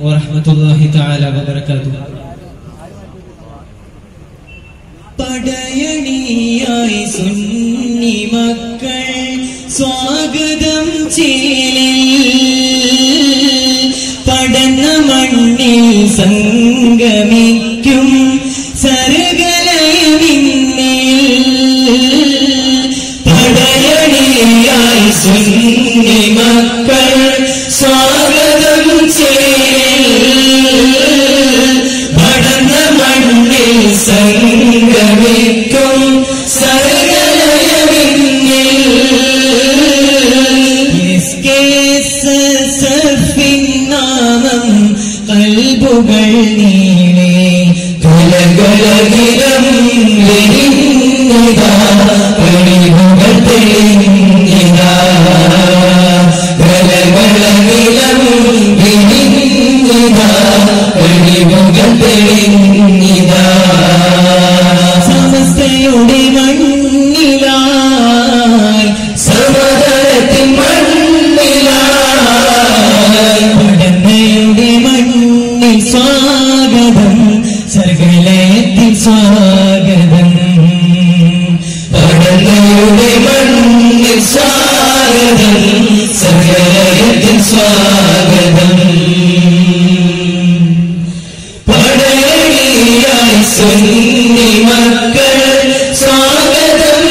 ورحمة الله تعالى وبركاته പടയണിയായി സുന്നി മക്കൾ സ്വാഗതം ചേലിൽ പടന്ന മണ്ണിൽ സംഗമിക്കും സരകലയമിന്നിൽ പടയണിയായി സുന്നി മക്കൾ സ്വാഗതം ചേലിൽ പടന്ന മണ്ണിൽ സംഗമിക്കും നാമം കൽബുകൾ നീളെ കലകലകിലം വിരിഞ്ഞിതാ കഴിവുകൾ തെളിഞ്ഞിതാ കലകലകിലം വിരിഞ്ഞിതാ കഴിവുകൾ തെളിഞ്ഞിതാ സമസ്തയുടെ മണ്ണിലായി സമതലത്തിൻ മണ്ണിലായി പടന്നയുടെ മണ്ണിൽ സ്വാഗതം സർഗലയത്തിൽ സ്വാഗതം പടന്നയുടെ മണ്ണിൽ സ്വാഗതം സർഗലയത്തിൽ സ്വാഗതം പടയണിയായി സുന്നി മക്കൾ സ്വാഗതം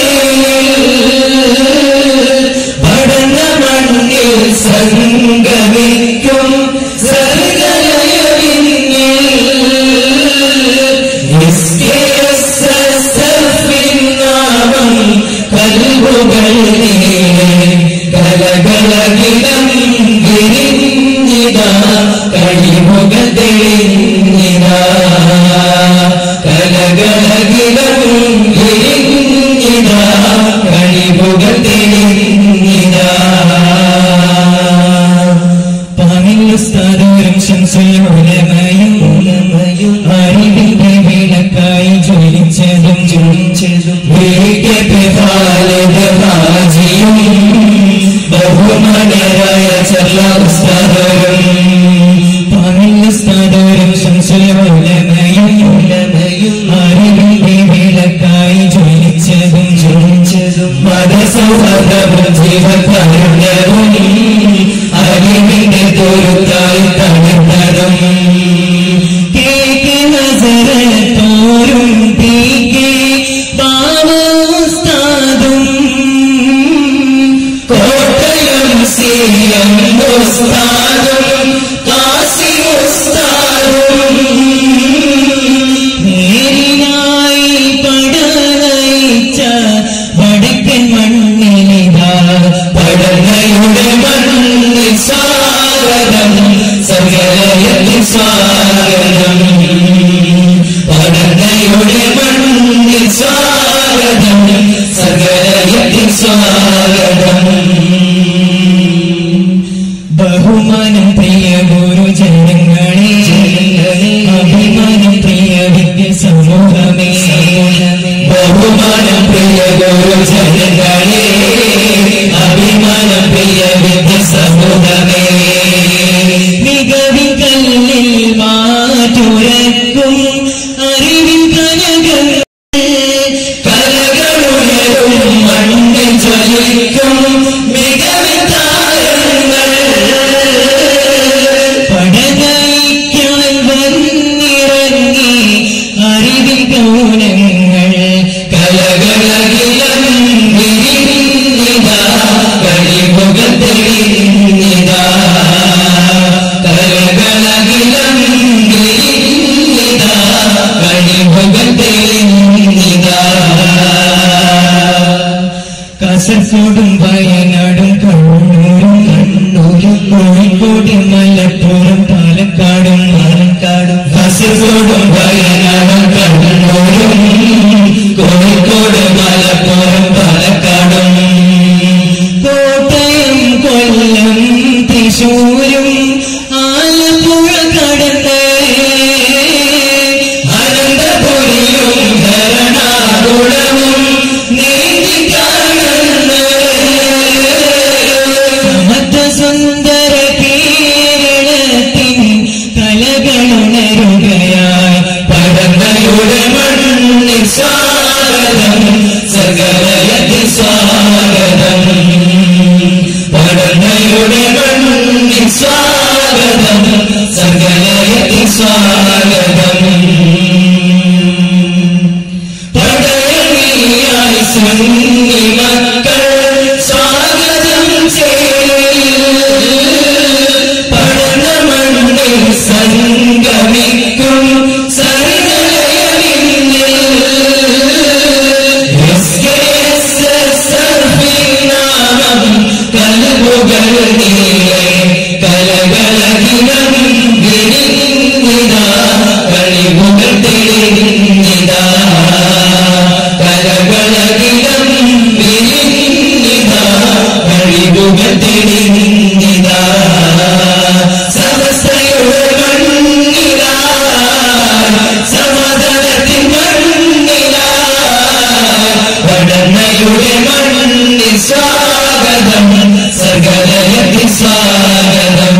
പടന്ന മണ്ണിൽ സംഗമിക്കും നാമം കൽബുകൾ കലകലകിലം വിരിഞ്ഞിതാ കഴിവുകൾ തെളിഞ്ഞിതാ കലകലകിലം വിരിഞ്ഞിതാ കഴിവുകൾ തെളിഞ്ഞിതാ പാമിലുസ്താദൂരും ശംസുലമയും അറിവിന്റെ വിളക്കായി ജ്വലിച്ചതും ജ്വലിച്ചതും ഹാജിയും ബഹുമാനരായ ചർല ഉസ്താദരും പാമിലുസ്താദൂരും ശംസുലമയും അറിവിന്റെ വിളക്കായി ജ്വലിച്ചതും ജ്വലിച്ചതും മതസൗഹൃദവും ജീവകാരുണ്യവും അറിവിന്റെ തോരുത്തായി തകർന്നതും കേക്ക് നസറത്തോരും തീക്കെ ബാബുസ്താദും കോട്ടയം സിയം ഉസ്താദും കാസി ഉസ്താദും നേരിനായി പടനയിച്ച വടക്കൻ മണ്ണിലിതാ പടനയുടെ മണ്ണിൽ സ്വാഗതം സകലയത്തിൽ സ്വാഗതം പടനയുടെ മണ്ണിൽ സ്വാഗതം സകലയത്തിൽ സ്വാഗതം ബഹുമാനം പ്രിയ ഗുരുജനങ്ങളെ അഭിമാനം പ്രിയ വിദ്യ സമൂഹമേ ബഹുമാനം പ്രിയ ഗുരുജനങ്ങളെ അഭിമാനം പ്രിയ വിദ്യ സമൂഹമേ മികവിൻ കല്ലിൽ മാറ്റുരക്കും അറിവിൻ കനകം കലകളുയരും മണ്ണിൽ ജ്വലിക്കും മികവിൻ താരങ്ങൾ പടനയിക്കാൻ വന്നിറങ്ങി അറിവിൻ ഗൗനങ്ങൾ കലകളകിലം വിരിഞ്ഞിതാ കഴിവുകൾ തെളിഞ്ഞിതാ കലകളകിലം വിരിഞ്ഞിതാ കഴിവുകൾ തെളിഞ്ഞിതാ കാസർഗോഡും വയനാടും കണ്ണൂരും കണ്ണൂരും കോഴിക്കോട് മലപ്പുറം പാലക്കാടും പാലക്കാടും കാസർഗോഡും വയനാടും കണ്ണൂരും കോഴിക്കോട് മലപ്പുറം പാലക്കാടും കോട്ടയം കൊല്ലം തൃശൂരും ആലപ്പുഴ കടന്ന് അനന്തപുരിയും ഭരണാകുളവും നീന്തി കാണുന്ന സമത്വ സുന്ദര കേരള സ്വാഗതം സകലയത്തിൽ സ്വാഗതം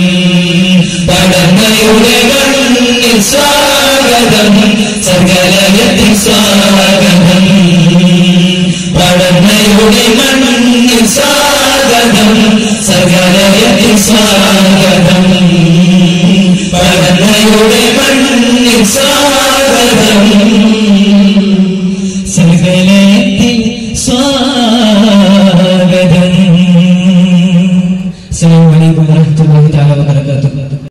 പടന്നയുടെ മണ്ണിൽ സ്വാഗതം സകലയത്തിൽ സ്വാഗതം പടന്നയുടെ മണ്ണിൽ സ്വാഗതം സകലയത്തിൽ സ്വാഗതം പടന്നയുടെ മണ്ണിൽ സ്വാഗതം